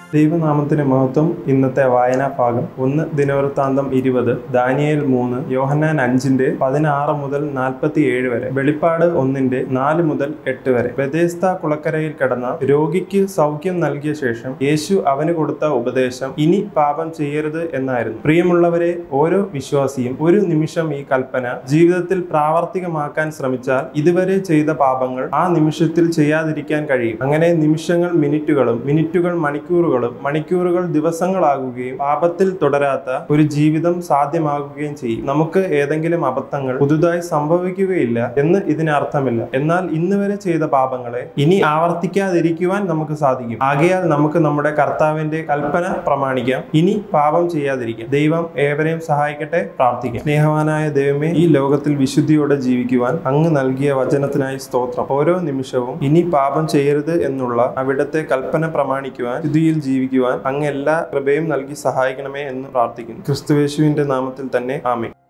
ദൈവനാമത്തിന് മഹത്വം ഇന്നത്തെ വായനാ ഭാഗം ഒന്ന് ദിനവൃത്താന്തം ഇരുപത് ദാനിയേൽ മൂന്ന് യോഹന്നാൻ അഞ്ചിന്റെ പതിനാറ് മുതൽ നാൽപ്പത്തി ഏഴ് വരെ വെളിപ്പാട് ഒന്നിന്റെ നാല് മുതൽ എട്ട് വരെ ബദേസ്ത കുളക്കരയിൽ കിടന്ന രോഗിക്ക് സൗഖ്യം നൽകിയ ശേഷം യേശു അവന് കൊടുത്ത ഉപദേശം ഇനി പാപം ചെയ്യരുത് എന്നായിരുന്നു പ്രിയമുള്ളവരെ ഓരോ വിശ്വാസിയും ഒരു നിമിഷം ഈ കൽപ്പന ജീവിതത്തിൽ പ്രാവർത്തികമാക്കാൻ ശ്രമിച്ചാൽ ഇതുവരെ ചെയ്ത പാപങ്ങൾ ആ നിമിഷത്തിൽ ചെയ്യാതിരിക്കാൻ കഴിയും അങ്ങനെ നിമിഷങ്ങൾ മിനിറ്റുകളും മിനിറ്റുകൾ മണിക്കൂറുകളും മണിക്കൂറുകൾ ദിവസങ്ങളാകുകയും പാപത്തിൽ തുടരാത്ത ഒരു ജീവിതം സാധ്യമാകുകയും ചെയ്യും നമുക്ക് ഏതെങ്കിലും അബദ്ധങ്ങൾ പുതുതായി സംഭവിക്കുകയില്ല എന്ന് ഇതിന് അർത്ഥമില്ല എന്നാൽ ഇന്ന് വരെ ചെയ്ത പാപങ്ങളെ ഇനി ആവർത്തിക്കാതിരിക്കുവാൻ നമുക്ക് സാധിക്കും ആകയാൽ നമുക്ക് നമ്മുടെ കർത്താവിന്റെ കൽപ്പന പ്രമാണിക്കാം ഇനി പാപം ചെയ്യാതിരിക്കാം ദൈവം ഏവരെയും സഹായിക്കട്ടെ പ്രാർത്ഥിക്കാം സ്നേഹവാനായ ദൈവമേ ഈ ലോകത്തിൽ വിശുദ്ധിയോടെ ജീവിക്കുവാൻ അങ്ങ് നൽകിയ വചനത്തിനായി സ്തോത്രം ഓരോ നിമിഷവും ഇനി പാപം ചെയ്യരുത് എന്നുള്ള അവിടുത്തെ കൽപ്പന പ്രമാണിക്കുവാൻ ശുദ്ധിയിൽ ജീവിക്കുവാൻ അങ്ങ് എല്ലാ കൃപയും നൽകി സഹായിക്കണമേ എന്ന് പ്രാർത്ഥിക്കുന്നു ക്രിസ്തുവേശുവിന്റെ നാമത്തിൽ തന്നെ ആമേ